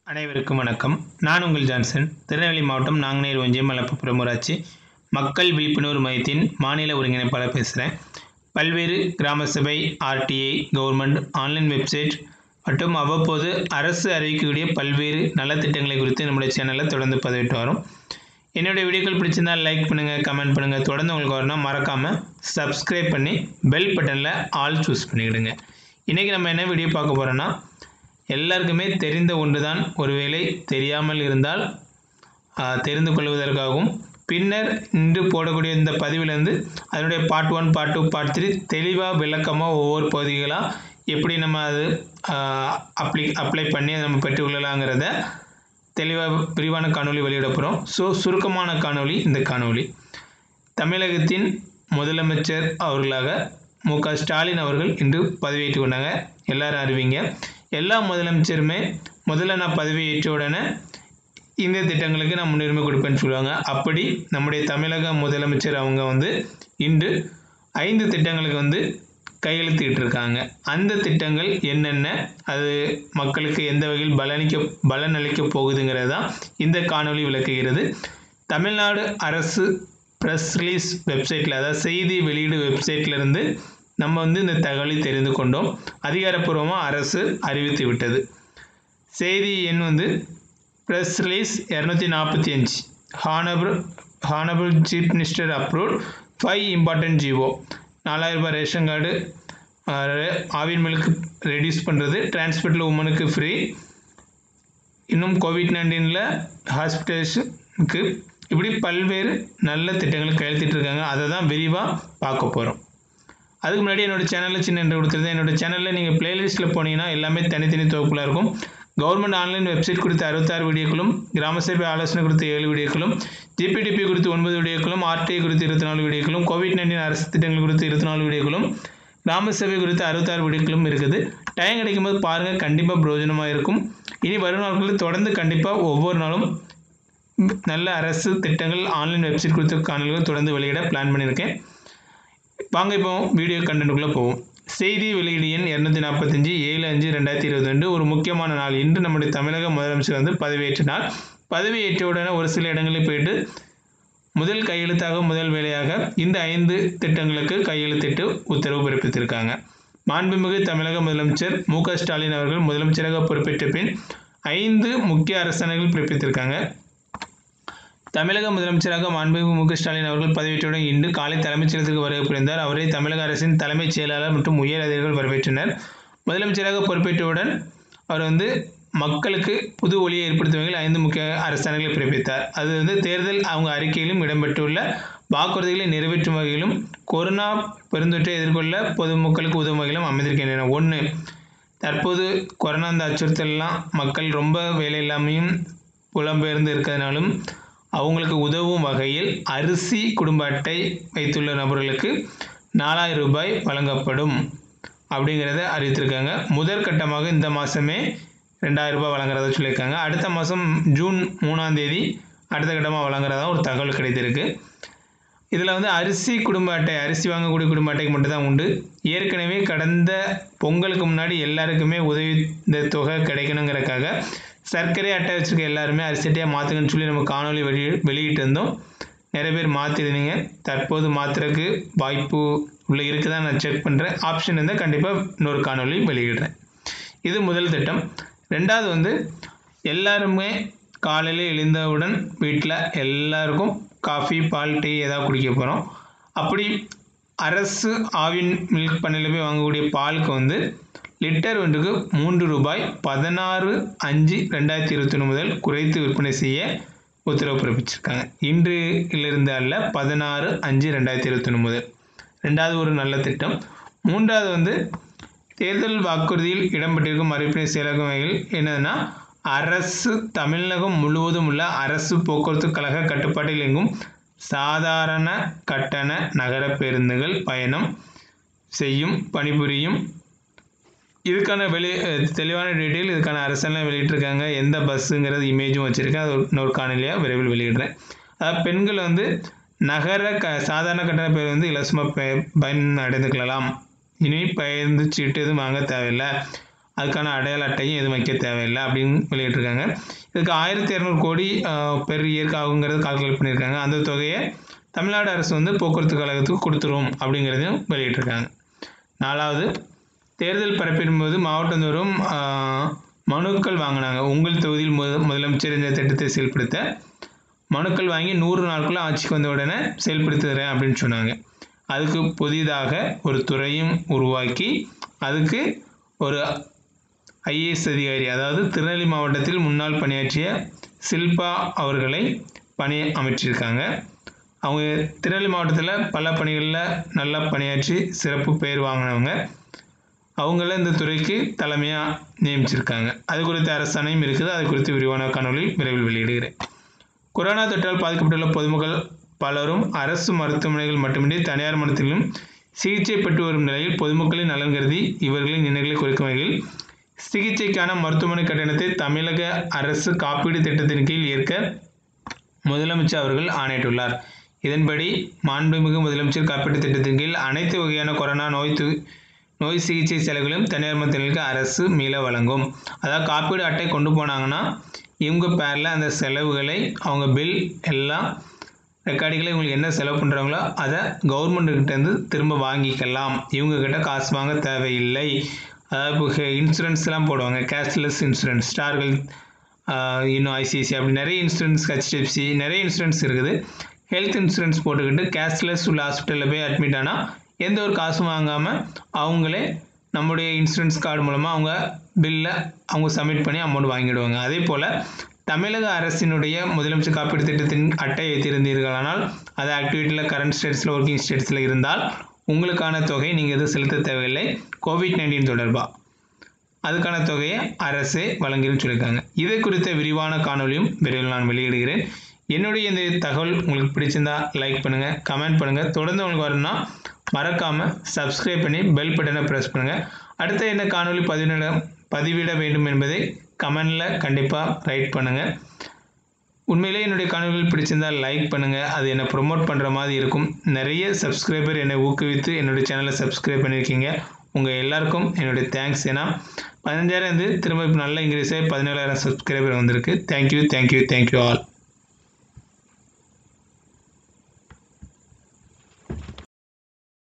அனைவருக்கும் வணக்கம் நான் உங்கள் ஜான்சன் திருநெல்வேலி மாவட்டம் நாங்குநேர் ஒன்றியம் மலப்புப்புறம் ஊராட்சி மக்கள் விழிப்புணர்வு மையத்தின் மாநில ஒருங்கிணைப்பாளர் பேசுகிறேன் பல்வேறு கிராம சபை ஆர்டிஐ கவர்மெண்ட் ஆன்லைன் வெப்சைட் மற்றும் அவ்வப்போது அரசு அறிவிக்கக்கூடிய பல்வேறு நலத்திட்டங்களை குறித்து நம்முடைய சேனலில் தொடர்ந்து பதிவிட்டு வரோம் என்னுடைய வீடியோக்கள் பிடிச்சிருந்தால் லைக் பண்ணுங்கள் கமெண்ட் பண்ணுங்கள் தொடர்ந்து உங்களுக்கு வரணும் மறக்காமல் சப்ஸ்கிரைப் பண்ணி பெல் பட்டனில் ஆல் சூஸ் பண்ணிவிடுங்க இன்றைக்கி நம்ம என்ன வீடியோ பார்க்க போகிறோன்னா எல்லாருக்குமே தெரிந்த ஒன்று தான் ஒருவேளை தெரியாமல் இருந்தால் ஆ, தெரிந்து கொள்வதற்காகவும் பின்னர் இன்று போடக்கூடிய இந்த பதிவிலேருந்து அதனுடைய part one part two part three தெளிவாக விளக்கமாக ஒவ்வொரு பகுதிகளாக எப்படி நம்ம அது அப்ளை அப்ளை பண்ணி அதை நம்ம பெற்றுக்கொள்ளலாங்கிறத தெளிவாக விரிவான காணொளி வெளியிட போகிறோம் ஸோ சுருக்கமான காணொளி இந்த காணொளி தமிழகத்தின் முதலமைச்சர் அவர்களாக மு க ஸ்டாலின் அவர்கள் இன்று பதவியேற்றுக் கொண்டாங்க எல்லாரும் அறிவிங்க எல்லா முதலமைச்சருமே முதல்ல நான் பதவியேற்ற உடனே இந்த திட்டங்களுக்கு நான் முன்னுரிமை கொடுப்பேன்னு சொல்லுவாங்க அப்படி நம்முடைய தமிழக முதலமைச்சர் அவங்க வந்து இன்று ஐந்து திட்டங்களுக்கு வந்து கையெழுத்திட்டு இருக்காங்க அந்த திட்டங்கள் என்னென்ன அது மக்களுக்கு எந்த வகையில் பலனிக்க பலனளிக்க போகுதுங்கிறது தான் இந்த காணொளி விளக்குகிறது தமிழ்நாடு அரசு ப்ரெஸ் ரிலீஸ் வெப்சைட்டில் அதாவது செய்தி வெளியீடு வெப்சைட்ல இருந்து நம்ம வந்து இந்த தகவலை தெரிந்து கொண்டோம் அதிகாரப்பூர்வமாக அரசு அறிவித்து விட்டது செய்தி எண் வந்து ப்ரெஸ் ரிலீஸ் இரநூத்தி நாற்பத்தி அஞ்சு honourable honourable chief minister approve five important GO நாலாயிரம் ரூபாய் ration card Aavin milk reduce பண்ணுறது டிரான்ஸ்போர்ட்டில் உமனுக்கு ஃப்ரீ இன்னும் கோவிட் நைன்டீனில் ஹாஸ்பிட்டல்ஸுக்கு இப்படி பல்வேறு நல்ல திட்டங்கள் கையெழுத்திட்டு இருக்காங்க அதை தான் விரிவாக பார்க்க போகிறோம் அதுக்கு முன்னாடி என்னோட சேனலில் சின்ன என்று கொடுத்துருந்தேன் என்னோட சேனலில் நீங்கள் பிளேலிஸ்ட்டில் போனீங்கன்னா எல்லாமே தனித்தனி தொகுப்பில் இருக்கும் கவர்மெண்ட் ஆன்லைன் வெப்சைட் குறித்த அறுபத்தாறு வீடியோக்களும் கிராம சபை ஆலோசனை குறித்த ஏழு வீடியோக்களும் ஜிபிடிபி குறித்து ஒன்பது வீடியோக்களும் ஆர்டிஐ குறித்து இருபத்தி நாலு வீடியோக்களும் கோவிட் நைன்டீன் அரசு திட்டங்கள் குறித்து இருபத்தி நாலு வீடியோக்களும் கிராம சபை குறித்து அறுபத்தாறு வீடியோக்களும் இருக்குது டைம் கிடைக்கும்போது பாருங்கள் கண்டிப்பாக பிரயோஜனமாக இருக்கும் இனி வரும் நாட்களில் தொடர்ந்து கண்டிப்பாக ஒவ்வொரு நாளும் நல்ல அரசு திட்டங்கள் ஆன்லைன் வெப்சைட் குறித்த காணொலிகள் தொடர்ந்து வெளியிட பிளான் பண்ணியிருக்கேன் வாங்க இப்போ வீடியோ கண்டென்ட்டுக்குள்ளே போவோம் செய்தி வெளியீடு எண் இரநூத்தி நாற்பத்தஞ்சு ஏழு அஞ்சு ரெண்டாயிரத்தி இருபத்தி ரெண்டு ஒரு முக்கியமான நாள் இன்று நம்முடைய தமிழக முதலமைச்சர் வந்து பதவியேற்றினார் பதவியேற்றவுடனே ஒரு சில இடங்களில் போயிட்டு முதல் கையெழுத்தாக முதல் வேலையாக இந்த ஐந்து திட்டங்களுக்கு கையெழுத்திட்டு உத்தரவு பிறப்பித்திருக்காங்க மாண்புமிகு தமிழக முதலமைச்சர் மு க ஸ்டாலின் அவர்கள் முதலமைச்சராக பொறுப்பேற்ற பின் ஐந்து முக்கிய அரசாணைகள் பிறப்பித்திருக்காங்க தமிழக முதலமைச்சராக மாண்புமிகு மு க ஸ்டாலின் அவர்கள் பதவியேற்றவுடன் இன்று காலை தலைமைச் செயலகத்திற்கு வருகை புரிந்தார் அவரை தமிழக அரசின் தலைமைச் செயலாளர் மற்றும் உயர் அதிகாரிகள் வரவேற்றனர் முதலமைச்சராக பொறுப்பேற்றவுடன் அவர் வந்து மக்களுக்கு புது ஒளியை ஏற்படுத்தும் வகையில் ஐந்து முக்கிய அரசாணைகளை பிறப்பித்தார் அது வந்து தேர்தல் அவங்க அறிக்கையிலும் இடம்பெற்றுள்ள வாக்குறுதிகளை நிறைவேற்றும் வகையிலும் கொரோனா பெருந்தொற்றை எதிர்கொள்ள பொதுமக்களுக்கு உதவும் வகையிலும் அமைந்திருக்கின்றன ஒன்று தற்போது கொரோனா இந்த அச்சுறுத்தல்லாம் மக்கள் ரொம்ப வேலை இல்லாமையும் புலம்பெயர்ந்து இருக்கிறதுனாலும் அவங்களுக்கு உதவும் வகையில் அரிசி குடும்ப அட்டை வைத்துள்ள நபர்களுக்கு நாலாயிரம் ரூபாய் வழங்கப்படும் அப்படிங்கிறத அறிவித்திருக்காங்க முதற்கட்டமாக இந்த மாதமே ரெண்டாயிரம் ரூபாய் வழங்குறதா சொல்லியிருக்காங்க அடுத்த மாதம் ஜூன் மூணாம் தேதி அடுத்த கட்டமாக வழங்குறதா ஒரு தகவல் கிடைத்திருக்கு இதில் வந்து அரிசி குடும்ப அட்டை அரிசி வாங்கக்கூடிய குடும்ப அட்டைக்கு மட்டும்தான் உண்டு ஏற்கனவே கடந்த பொங்கலுக்கு முன்னாடி எல்லாருக்குமே உதவி இந்த தொகை கிடைக்கணுங்கிறக்காக சர்க்கரை அட்டை வச்சுருக்க எல்லாருமே அரிசி அட்டையாக மாற்றுங்கன்னு சொல்லி நம்ம காணொலி வெளி வெளியிட்டு இருந்தோம் நிறைய பேர் மாற்றிருந்தீங்க தற்போது மாற்றுறதுக்கு வாய்ப்பு உள்ள இருக்குதா நான் செக் பண்ணுறேன் ஆப்ஷன் இருந்தால் கண்டிப்பாக இன்னொரு காணொலி வெளியிடுறேன் இது முதல் திட்டம் ரெண்டாவது வந்து எல்லாருமே காலையில் எழுந்தவுடன் வீட்டில் எல்லாருக்கும் காஃபி பால் டீ ஏதாவது குடிக்க போகிறோம் அப்படி அரசு ஆவின் மில்க் பண்ணையில் போய் வாங்கக்கூடிய பாலுக்கு வந்து லிட்டர் ஒன்றுக்கு மூன்று ரூபாய் பதினாறு அஞ்சு ரெண்டாயிரத்தி இருபத்தி ஒன்று முதல் குறைத்து விற்பனை செய்ய உத்தரவு பிறப்பிச்சிருக்காங்க இன்றிலிருந்து அல்ல பதினாறு அஞ்சு ரெண்டாயிரத்தி இருபத்தி ஒன்று முதல் ரெண்டாவது ஒரு நல்ல திட்டம் மூன்றாவது வந்து தேர்தல் வாக்குறுதியில் இடம்பெற்றிருக்கும் அறிவிப்பினை செயலகம் வகையில் என்னதுன்னா அரசு தமிழகம் முழுவதும் உள்ள அரசு போக்குவரத்து கழக கட்டுப்பாட்டில் இயங்கும் சாதாரண கட்டண நகர பேருந்துகள் பயணம் செய்யும் பணிபுரியும் இதுக்கான வெளி அஹ் தெளிவான டீட்டெயில் இதுக்கான அரசெல்லாம் வெளியிட்டிருக்காங்க எந்த பஸ்ஸுங்கிறது இமேஜும் வச்சுருக்கேன் அது ஒரு- இன்னொரு காணொலியாக விரைவில் வெளியிடுறேன் அதாவது பெண்கள் வந்து நகர க சாதாரண கட்டண பேர் வந்து இலவசமாக பயன் அடைந்து கொள்ளலாம் இனி பயந்து சீட்டு எதுவும் வாங்க தேவையில்லை அதுக்கான அடையாள அட்டையும் எதுவும் வைக்க தேவையில்லை அப்படின்னு வெளியிட்டிருக்காங்க இதுக்கு ஆயிரத்தி இரநூறு கோடி பெர் இயருக்கு ஆகுங்கிறது கால்குலேட் பண்ணியிருக்காங்க அந்த தொகையை தமிழ்நாடு அரசு வந்து போக்குவரத்து கழகத்துக்கு கொடுத்துரும் அப்படிங்கிறதையும் வெளியிட்டிருக்காங்க நாலாவது தேர்தல் பரப்பிடும் போது மாவட்டந்தோறும் ஆஹ், மனுக்கள் வாங்கினாங்க உங்கள் தொகுதியில் முத முதலமைச்சர் இந்த திட்டத்தை செயல்படுத்த மனுக்கள் வாங்கி நூறு நாட்களும் ஆட்சிக்கு வந்த உடனே செயல்படுத்துகிறேன் அப்படின்னு சொன்னாங்க அதுக்கு புதிதாக ஒரு துறையும் உருவாக்கி அதுக்கு ஒரு ஐஏஎஸ் அதிகாரி அதாவது திருநெல்வேலி மாவட்டத்தில் முன்னாள் பணியாற்றிய சில்பா அவர்களை பணி அமைச்சிருக்காங்க அவங்க திருநெல்வேலி மாவட்டத்தில் பல பணிகளில் நல்லா பணியாற்றி சிறப்பு பெயர் வாங்கினவங்க அவங்கள இந்த துறைக்கு தலைமையாக நியமிச்சிருக்காங்க அது குறித்த அரசாணையும் இருக்குது அது குறித்து விரிவான காணொளி விரைவில் வெளியிடுகிறேன் கொரோனா தொற்றால் பாதிக்கப்பட்டுள்ள பொதுமக்கள் பலரும் அரசு மருத்துவமனைகள் மட்டுமின்றி தனியார் மருத்துவத்திலும் சிகிச்சை பெற்று வரும் நிலையில் பொதுமக்களின் நலன் கருதி இவர்களின் நினைவுகளை குறைக்கும் வகையில் சிகிச்சைக்கான மருத்துவமனை கட்டணத்தை தமிழக அரசு காப்பீடு திட்டத்தின் கீழ் ஏற்க முதலமைச்சர் அவர்கள் ஆணையிட்டுள்ளார் இதன்படி மாண்புமிகு முதலமைச்சர் காப்பீட்டு திட்டத்தின் கீழ் அனைத்து வகையான கொரோனா நோய் து நோய் சிகிச்சை செலவுகளையும் தனியார் மருத்துவர்களுக்கு அரசு மீள வழங்கும் அதாவது காப்பீடு அட்டை கொண்டு போனாங்கன்னா இவங்க பேரில் அந்த செலவுகளை அவங்க பில் எல்லாம் ரெக்கார்டுகளை இவங்களுக்கு என்ன செலவு பண்ணுறாங்களோ அதை கவர்மெண்ட்டுக்கிட்டேருந்து திரும்ப வாங்கிக்கலாம் இவங்கக்கிட்ட காசு வாங்க தேவையில்லை அதாவது இப்போ இன்சூரன்ஸ்லாம் போடுவாங்க கேஷ்லெஸ் இன்சூரன்ஸ் ஸ்டார்கள் இன்னும் ஐசிஐசி அப்படி நிறைய இன்சூரன்ஸ் ஹெச்டிஎஃப்சி நிறைய இன்சூரன்ஸ் இருக்குது ஹெல்த் இன்சூரன்ஸ் போட்டுக்கிட்டு கேஷ்லெஸ் உள்ள ஹாஸ்பிட்டலில் போய் அட்மிட் ஆனால் எந்த ஒரு காசும் வாங்காமல் அவங்களே நம்முடைய இன்சூரன்ஸ் கார்டு மூலமாக அவங்க பில்லை அவங்க சப்மிட் பண்ணி அமௌண்ட் வாங்கிடுவாங்க அதே போல் தமிழக அரசினுடைய முதலமைச்சர் காப்பீடு திட்டத்தின் அட்டை வைத்திருந்தீர்களானால் அது ஆக்டிவிட்டியில் கரண்ட் ஸ்டேட்ஸில் ஒர்க்கிங் ஸ்டேட்ஸில் இருந்தால் உங்களுக்கான தொகை நீங்கள் எதுவும் செலுத்த தேவையில்லை கோவிட் நைன்டீன் தொடர்பாக அதுக்கான தொகையை அரசே வழங்கின்னு சொல்லியிருக்காங்க இதை குறித்த விரிவான காணொலியும் விரைவில் நான் வெளியிடுகிறேன் என்னுடைய இந்த தகவல் உங்களுக்கு பிடிச்சிருந்தா லைக் பண்ணுங்கள் கமெண்ட் பண்ணுங்கள் தொடர்ந்து உங்களுக்கு வரணும்னா மறக்காமல் சப்ஸ்கிரைப் பண்ணி பெல் பட்டனை ப்ரெஸ் பண்ணுங்கள் அடுத்த என்ன காணொலி பதிவிட பதிவிட வேண்டும் என்பதை கமெண்டில் கண்டிப்பாக ரைட் பண்ணுங்கள் உண்மையிலே என்னுடைய காணொலிகள் பிடிச்சிருந்தால் லைக் பண்ணுங்கள் அது என்னை ப்ரொமோட் பண்ணுற மாதிரி இருக்கும் நிறைய சப்ஸ்கிரைபர் என்னை ஊக்குவித்து என்னுடைய சேனலை சப்ஸ்கிரைப் பண்ணியிருக்கீங்க உங்கள் எல்லாருக்கும் என்னுடைய தேங்க்ஸ் ஏன்னா பதினஞ்சாயிரம் இருந்து திரும்ப இப்ப நல்ல இன்க்ரீஸ் ஆகி பதினேழாயிரம் சப்ஸ்கிரைபர் வந்திருக்கு தேங்க்யூ தேங்க்யூ தேங்க்யூ ஆல்